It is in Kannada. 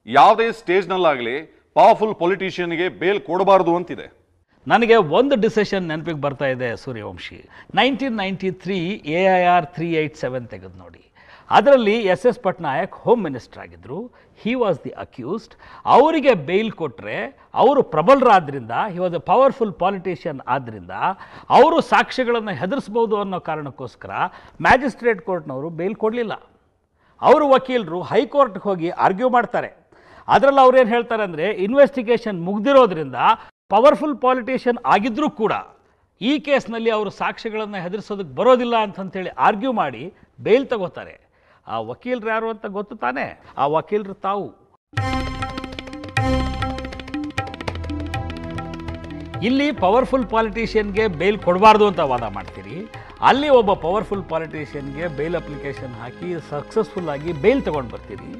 ಯಾವುದೇ ಸ್ಟೇಜ್ನಲ್ಲಾಗಲಿ ಪವರ್ಫುಲ್ ಪೊಲಿಟಿಷಿಯನ್ಗೆ ಬೇಲ್ ಕೊಡಬಾರದು ಅಂತಿದೆ ನನಗೆ ಒಂದು ಡಿಸಿಷನ್ ನೆನಪಿಗೆ ಬರ್ತಾ ಇದೆ Suryavanshi nineteen ninety three A I R three eight seven ತೆಗೆದು ನೋಡಿ ಅದರಲ್ಲಿ S S Patnaik home minister ಆಗಿದ್ದರು ಹಿ ವಾಸ್ ದಿ ಅಕ್ಯೂಸ್ಡ್ ಅವರಿಗೆ ಬೇಲ್ ಕೊಟ್ಟರೆ ಅವರು ಪ್ರಬಲರಾದ್ರಿಂದ he was a powerful politician ಆದ್ದರಿಂದ ಅವರು ಸಾಕ್ಷ್ಯಗಳನ್ನು ಹೆದರಿಸ್ಬೋದು ಅನ್ನೋ ಕಾರಣಕ್ಕೋಸ್ಕರ ಮ್ಯಾಜಿಸ್ಟ್ರೇಟ್ ಕೋರ್ಟ್ನವರು ಬೇಲ್ ಕೊಡಲಿಲ್ಲ ಅವರು ವಕೀಲರು ಹೈಕೋರ್ಟ್ಗೆ ಹೋಗಿ ಆರ್ಗ್ಯೂ ಮಾಡ್ತಾರೆ ಅದರಲ್ಲಿ ಅವ್ರು ಏನು ಹೇಳ್ತಾರೆ ಅಂದರೆ ಇನ್ವೆಸ್ಟಿಗೇಷನ್ ಮುಗ್ದಿರೋದ್ರಿಂದ ಪವರ್ಫುಲ್ ಪಾಲಿಟಿಷಿಯನ್ ಆಗಿದ್ದರೂ ಕೂಡ ಈ ಕೇಸ್ನಲ್ಲಿ ಅವರು ಸಾಕ್ಷ್ಯಗಳನ್ನು ಹೆದರಿಸೋದಕ್ಕೆ ಬರೋದಿಲ್ಲ ಅಂತಂತೇಳಿ ಆರ್ಗ್ಯೂ ಮಾಡಿ ಬೇಲ್ ತಗೋತಾರೆ ಆ ವಕೀಲರು ಯಾರು ಅಂತ ಗೊತ್ತು ತಾನೇ ಆ ವಕೀಲರು ತಾವು ಇಲ್ಲಿ ಪವರ್ಫುಲ್ ಪಾಲಿಟಿಷಿಯನ್ಗೆ ಬೇಲ್ ಕೊಡಬಾರ್ದು ಅಂತ ವಾದ ಮಾಡ್ತೀರಿ ಅಲ್ಲಿ ಒಬ್ಬ ಪವರ್ಫುಲ್ ಪಾಲಿಟಿಷಿಯನ್ಗೆ ಬೇಲ್ ಅಪ್ಲಿಕೇಶನ್ ಹಾಕಿ ಸಕ್ಸಸ್ಫುಲ್ ಆಗಿ ಬೇಲ್ ತಗೊಂಡು ಬರ್ತೀರಿ